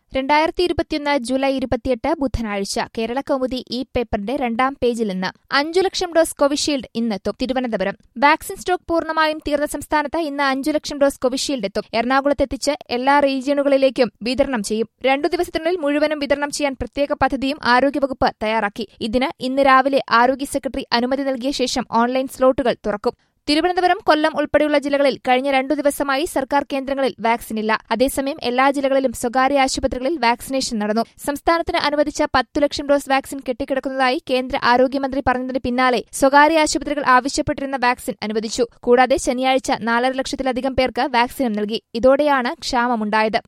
രണ്ടായിരത്തി ഇരുപത്തിയൊന്ന് ജൂലൈ ഇരുപത്തിയെട്ട് ബുധനാഴ്ച കേരള കൗമുദി ഈ പേപ്പറിന്റെ രണ്ടാം പേജിൽ നിന്ന് അഞ്ചു ലക്ഷം ഡോസ് കോവിഷീൽഡ് ഇന്നെത്തും തിരുവനന്തപുരം വാക്സിൻ സ്റ്റോക്ക് പൂർണ്ണമായും തീർന്ന സംസ്ഥാനത്ത് ഇന്ന് അഞ്ചു ലക്ഷം ഡോസ് കോവിഷീൽഡ് എത്തും എറണാകുളത്തെത്തിച്ച് എല്ലാ റീജിയനുകളിലേക്കും വിതരണം ചെയ്യും രണ്ടു ദിവസത്തിനുള്ളിൽ മുഴുവനും വിതരണം ചെയ്യാൻ പ്രത്യേക പദ്ധതിയും ആരോഗ്യവകുപ്പ് തയ്യാറാക്കി ഇതിന് ഇന്ന് രാവിലെ ആരോഗ്യ സെക്രട്ടറി അനുമതി നൽകിയ ശേഷം ഓൺലൈൻ സ്ലോട്ടുകൾ തുറക്കും തിരുവനന്തപുരം കൊല്ലം ഉൾപ്പെടെയുള്ള ജില്ലകളിൽ കഴിഞ്ഞ രണ്ടു ദിവസമായി സർക്കാർ കേന്ദ്രങ്ങളിൽ വാക്സിനില്ല അതേസമയം എല്ലാ ജില്ലകളിലും സ്വകാര്യ ആശുപത്രികളിൽ വാക്സിനേഷൻ നടന്നു സംസ്ഥാനത്തിന് അനുവദിച്ച പത്തു ലക്ഷം ഡോസ് വാക്സിൻ കെട്ടിക്കിടക്കുന്നതായി കേന്ദ്ര ആരോഗ്യമന്ത്രി പറഞ്ഞതിന് പിന്നാലെ സ്വകാര്യ ആശുപത്രികൾ ആവശ്യപ്പെട്ടിരുന്ന വാക്സിൻ അനുവദിച്ചു കൂടാതെ ശനിയാഴ്ച നാലര ലക്ഷത്തിലധികം പേർക്ക് വാക്സിനും നൽകി ഇതോടെയാണ് ക്ഷാമമുണ്ടായത്